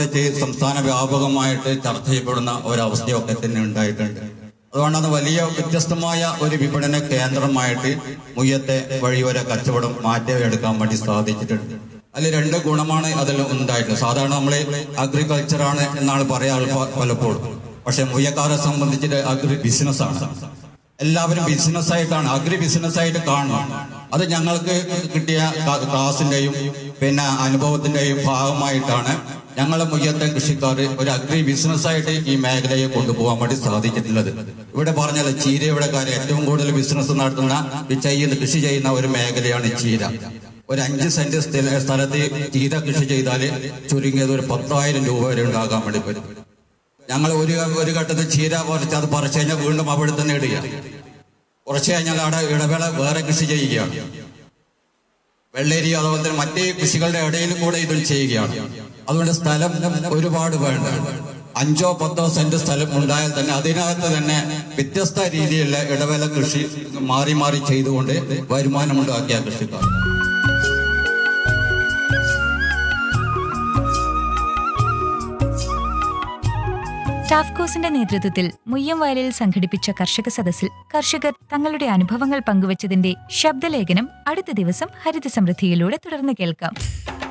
കുറിച്ച് സംസ്ഥാന വ്യാപകമായിട്ട് ചർച്ച ചെയ്യപ്പെടുന്ന ഒരവസ്ഥയൊക്കെ തന്നെ ഉണ്ടായിട്ടുണ്ട് അതുകൊണ്ടാണ് വലിയ വ്യത്യസ്തമായ ഒരു വിപണന കേന്ദ്രമായിട്ട് മുയ്യത്തെ വഴിയോര കച്ചവടം മാറ്റിയെടുക്കാൻ വേണ്ടി സാധിച്ചിട്ടുണ്ട് അതിൽ രണ്ട് ഗുണമാണ് അതിൽ ഉണ്ടായിട്ടുള്ളത് സാധാരണ നമ്മൾ അഗ്രികൾച്ചറാണ് എന്നാണ് പറയാറ് പ- പലപ്പോഴും പക്ഷെ മുയ്യക്കാരെ സംബന്ധിച്ചിട്ട് അഗ്രി ബിസിനസ്സാണ് എല്ലാവരും ബിസിനസ് ആയിട്ടാണ് അഗ്രി ബിസിനസ് ആയിട്ട് കാണണം അത് ഞങ്ങൾക്ക് കിട്ടിയ ക- ക്ലാസിന്റെയും പിന്നെ അനുഭവത്തിന്റെയും ഭാഗമായിട്ടാണ് ഞങ്ങളെ മുയ്യത്തെ കൃഷിക്കാർ ഒരു അഗ്രി ബിസിനസ് ആയിട്ട് ഈ മേഖലയെ കൊണ്ടുപോകാൻ വേണ്ടി സാധിച്ചിട്ടുള്ളത് ഇവിടെ പറഞ്ഞാൽ ചീരയുടെ കാര്യം ഏറ്റവും കൂടുതൽ ബിസിനസ് നടത്തുന്ന ഈ ചെയ്യുന്ന കൃഷി ചെയ്യുന്ന ഒരു മേഖലയാണ് ചീര ഒരു അഞ്ച് സെന്റ് സ്ഥല- സ്ഥലത്ത് ചീര കൃഷി ചെയ്താൽ ചുരുങ്ങിയത് ഒരു പത്തായിരം രൂപ വരെ ഉണ്ടാകാൻ വേണ്ടി പറ്റും ഞങ്ങൾ ഒരു ഒരു ഘട്ടത്തിൽ ചീര പറിച്ച് അത് പറിച്ചു കഴിഞ്ഞാൽ വീണ്ടും അവിടെ തന്നെ ഇടുക കുറച്ച് കഴിഞ്ഞാൽ അവിടെ ഇടവേള വേറെ കൃഷി ചെയ്യുകയാണ് വെള്ളരി അതുപോലെ തന്നെ മറ്റേ കൃഷികളുടെ ഇടയിലും കൂടെ ഇത് ചെയ്യുകയാണ് അതുകൊണ്ട് സ്ഥലം ഒരുപാട് വേണ്ട അഞ്ചോ പത്തോ സെന്റ് സ്ഥലം ഉണ്ടായാൽ തന്നെ അതിനകത്ത് തന്നെ വ്യത്യസ്ത രീതിയിലുള്ള ഇടവേള കൃഷി മാറി മാറി ചെയ്തുകൊണ്ട് വരുമാനമുണ്ടാക്കിയ കൃഷിക്കാർ ടാഫ്കോസിന്റെ നേതൃത്വത്തിൽ മുയ്യം വയലിൽ സംഘടിപ്പിച്ച കർഷക സദസ്സിൽ കർഷകർ തങ്ങളുടെ അനുഭവങ്ങൾ പങ്കുവച്ചതിന്റെ ശബ്ദലേഖനം അടുത്ത ദിവസം ഹരിത സമൃദ്ധിയിലൂടെ തുടർന്ന് കേൾക്കാം